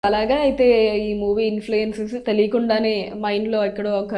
అలాగా అయితే ఈ మూవీ ఇన్ఫ్లుయెన్సెస్ తెలియకుండానే మైండ్ లో ఎక్కడో ఒక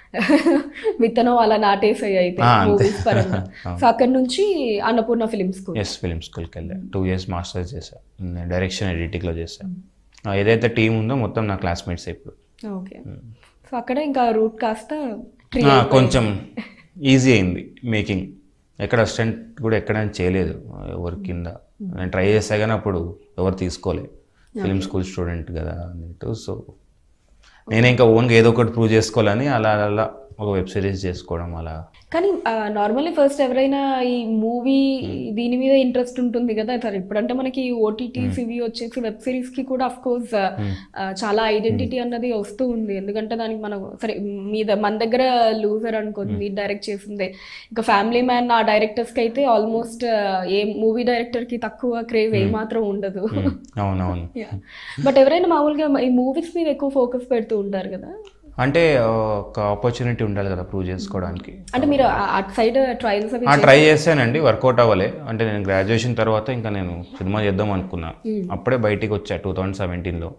విత్తనం అలా నాటేసాయి అయితే ఆ, అంతే. మూవీస్ పరంగా సో అక్కడ నుంచి Annapurna film school yes film స్కూల్కి వెళ్ళా టూ ఇయర్స్ మాస్టర్స్ చేశా డైరెక్షన్ ఎడిటింగ్లో చేశా ఆ, ఏదైతే టీం ఉందో మొత్తం నా క్లాస్మేట్స్ ఇప్పుడు ఓకే సో అక్కడ ఇంకా రూట్ కాస్త tree ఆ, అయిపోయింది. కొంచెం ఈజీ అయింది మేకింగ్ ఎక్కడ అసిస్టెంట్ కూడా ఎక్కడ చేయలేదు ఎవరి కింద నేను ట్రై చేసా కానీ అప్పుడు ఎవరు తీసుకోలే ఫిలిం స్కూల్ స్టూడెంట్ కదా అన్నట్టు సో నేనే ఇంకా ఓన్గా ఏదో ఒకటి ప్రూవ్ చేసుకోవాలని అలా అలా ఒక వెబ్ సిరీస్ చేసుకోవడం అలా కానీ నార్మల్లీ ఫస్ట్ ఎవరైనా ఈ మూవీ దీని మీద ఇంట్రెస్ట్ ఉంటుంది కదా సరే ఇప్పుడంటే మనకి ఓటీటీస్ ఇవి వచ్చేసి వెబ్ సిరీస్ కి కూడా అఫ్ కోర్స్ చాలా ఐడెంటిటీ అన్నది వస్తూ ఉంది ఎందుకంటే దానికి మనం సరే మీద మన దగ్గర లూజర్ అనుకుంది డైరెక్ట్ చేసిందే ఇంకా ఫ్యామిలీ మ్యాన్ ఆ డైరెక్టర్స్ కి అయితే ఆల్మోస్ట్ ఏ మూవీ డైరెక్టర్ కి తక్కువ క్రేవ్ ఏమాత్రం ఉండదు ఉమ్, అవునవును బట్ ఎవరైనా మామూలుగా ఈ మూవీస్ మీద ఎక్కువ ఫోకస్ పెడుతూ ఉంటారు కదా అంటే ఆ, ఒక ఆపర్చునిటీ ఉండాలి కదా ప్రూవ్ చేసుకోవడానికి అంటే మీరు ఆ- అటు సైడ్ ట్రయల్స్ అవి ఆ ట్రై చేశానండి వర్కౌట్ అవ్వలే అంటే నేను గ్రాడ్యుయేషన్ తర్వాత ఇంకా నేను సినిమా చేద్దాం అనుకున్నా అప్పుడే బయటికి వచ్చా టూ థౌజండ్ సెవెంటీన్లో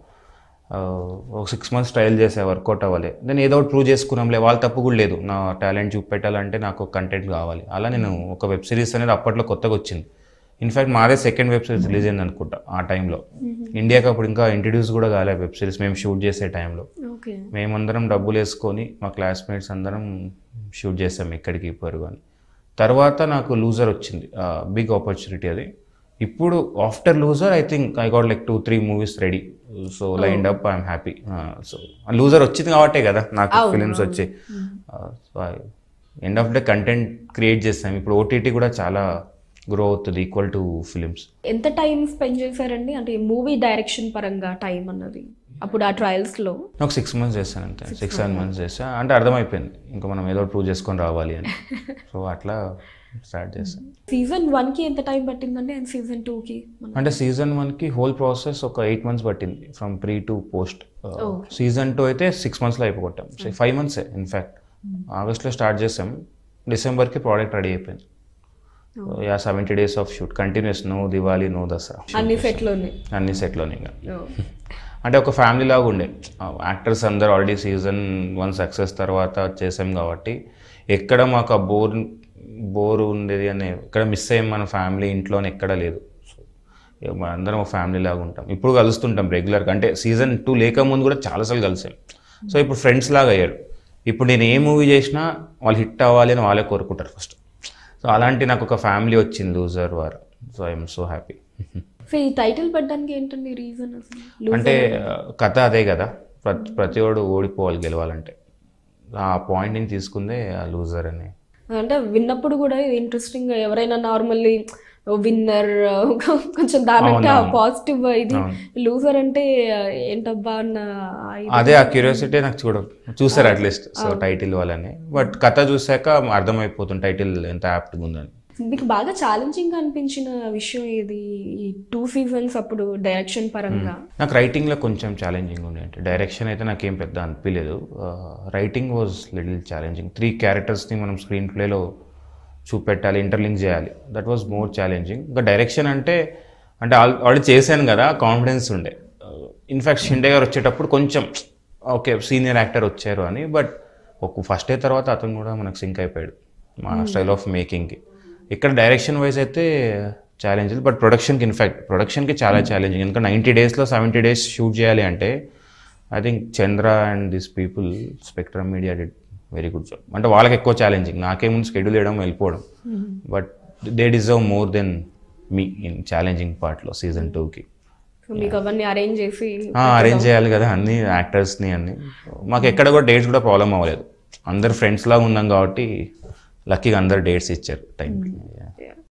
ఒక సిక్స్ మంత్స్ ట్రయల్ చేసా వర్కౌట్ అవ్వలే నేను ఏదో ఒకటి ప్రూవ్ చేసుకున్నాంలే వాళ్ళ తప్పు కూడా లేదు నా టాలెంట్ చూపెట్టాలంటే నాకు కంటెంట్ కావాలి అలా నేను ఒక వెబ్ సిరీస్ అనేది అప్పట్లో కొత్తగా వచ్చింది ఇన్ఫాక్ట్ మాదే సెకండ్ వెబ్ సిరీస్ రిలీజ్ అయింది అనుకుంటా ఆ టైంలో ఇండియాకి అప్పుడు ఇంకా ఇంట్రడ్యూస్ కూడా కాలే వెబ్ సిరీస్ మేము షూట్ చేసే టైంలో ఓకే మేమందరం డబ్బులు వేసుకొని మా క్లాస్మేట్స్ అందరం షూట్ చేసాం ఎక్కడికి పరుగు అని తర్వాత నాకు లూజర్ వచ్చింది బిగ్ ఆపర్చునిటీ అది ఇప్పుడు after Loser I think I got like two three movies ready so line up I'm happy so Loser వచ్చింది కాబట్టే కదా నాకు ఫిలిమ్స్ వచ్చాయి so end of the content create చేస్తాం ఇప్పుడు ఓటీటీ కూడా చాలా గ్రో అవుతుంది ఈక్వల్ టు ఫిలిమ్స్ ఎంత టైం స్పెండ్ చేశారండి అంటే మూవీ డైరెక్షన్ పరంగా టైం అన్నది అప్పుడు ఆ ట్రయల్స్ లో నాకు సిక్స్ మంత్స్ చేస్తాను అంతే సిక్స్ సెవెన్ మంత్స్ చేసా అంటే అర్థమైపోయింది ఇంకా మనం ఏదో ప్రూవ్ చేసుకొని రావాలి అని సో అట్లా స్టార్ట్ చేస్తాను సీజన్ వన్ కి ఎంత టైం పట్టిందండి అండ్ సీజన్ టూ కి మన- అంటే సీజన్ వన్కి హోల్ ప్రాసెస్ ఒక ఎయిట్ మంత్స్ పట్టింది from pre to post season two అయితే సిక్స్ మంత్స్లో అయిపోగొట్టాం ఫైవ్ మంత్సే ఇన్ఫ్యాక్ట్ ఆగస్ట్లో స్టార్ట్ చేసాం డిసెంబర్కి ప్రోడక్ట్ రెడీ అయిపోయింది yeah seventy days of shoot continuous no Diwali no Dasara అన్ని సెట్ లోనే అన్ని సెట్లోనే ఇంకా అంటే ఒక ఫ్యామిలీ లాగా ఉండే యాక్టర్స్ అందరు ఆల్రెడీ సీజన్ వన్ సక్సెస్ తర్వాత చేసాం కాబట్టి ఎక్కడ మాకు ఆ బోర్ బోర్ ఉండేది అని ఎక్కడ మిస్ అయ్యాం మన ఫ్యామిలీ ఇంట్లోనే ఎక్కడ లేదు సో ఇక మనందరం ఒక ఫ్యామిలీ లాగా ఉంటాం ఇప్పుడు కలుస్తుంటాం రెగ్యులర్గా అంటే సీజన్ టూ లేక ముందు కూడా చాలాసార్లు కలిసాం సో ఇప్పుడు ఫ్రెండ్స్ లాగా అయ్యారు ఇప్పుడు నేను ఏ మూవీ చేసినా వాళ్ళు హిట్ అవ్వాలి అని వాళ్ళే కోరుకుంటారు ఫస్ట్ సో అలాంటి నాకు ఒక ఫ్యామిలీ వచ్చింది లూజర్ వారు so I'm so happy so ఈ టైటిల్ పెట్టడానికి ఏంటండి రీజన్ అసలు అంటే ఆ, కథ అదే కదా ప్రతి ప్రతి వాడు ఓడిపోవాలి గెలవాలంటే ఆ పాయింట్ నేను తీసుకుందే ఆ లూజర్ అని అంటే విన్నప్పుడు కూడా ఇంట్రెస్టింగ్ ఎవరైనా నార్మల్లీ విన్నర్ కొంచెం దానికి పాజిటివ్ ఇది లూజర్ అంటే ఏంటబ్బా అన్న ఆ ఇది. అదే ఆ క్యూరియాసిటీ నాకు చూడ చూసారు అట్లీస్ట్ సో టైటిల్ వాళ్ళని బట్ కథ చూసాక అర్థమైపోతుంది టైటిల్ ఎంత యాప్ట్గా ఉందని మీకు బాగా ఛాలెంజింగ్ అనిపించిన విషయం ఏది ఈ టూ సీజన్స్ అప్పుడు డైరెక్షన్ పరంగా నాకు రైటింగ్లో కొంచెం ఛాలెంజింగ్ ఉండే అంటే డైరెక్షన్ అయితే నాకేం పెద్ద అనిపించలేదు writing was little challenging three క్యారెక్టర్స్ని మనం స్క్రీన్ ప్లేలో చూపెట్టాలి ఇంటర్లింక్ చేయాలి దట్ వాజ్ మోర్ ఛాలెంజింగ్ ఇంకా డైరెక్షన్ అంటే అంటే ఆల్రెడీ చేశాను కదా కాన్ఫిడెన్స్ ఉండే ఇన్ఫ్యాక్ట్ షిండే గారు వచ్చేటప్పుడు కొంచెం ఓకే సీనియర్ యాక్టర్ వచ్చారు అని బట్ ఒక ఫస్ట్ డే తర్వాత అతను కూడా మనకు సింక్ అయిపోయాడు మా స్టైల్ ఆఫ్ మేకింగ్కి ఇక్కడ డైరెక్షన్ వైజ్ అయితే ఛాలెంజ్ బట్ ప్రొడక్షన్కి ఇన్ఫ్యాక్ట్ ప్రొడక్షన్కి చాలా ఛాలెంజింగ్ ఇంకా నైంటీ డేస్లో సెవెంటీ డేస్ షూట్ చేయాలి అంటే I think Chandra and this people Spectrum Media did very good job అంటే వాళ్ళకి ఎక్కువ ఛాలెంజింగ్ నాకేముందు స్కెడ్యూల్ చేయడం వెళ్ళిపోవడం but they deserve more than me in challenging పార్ట్లో సీజన్ టూకి సో మీకు అవన్నీ అరేంజ్ చేసి అరేంజ్ చేయాలి కదా అన్ని యాక్టర్స్ని అన్ని మాకు ఎక్కడ కూడా డేట్స్ కూడా ప్రాబ్లం అవ్వలేదు అందరు ఫ్రెండ్స్ లాగా ఉన్నాం కాబట్టి లక్కీగా అందరు డేట్స్ ఇచ్చారు టైంకి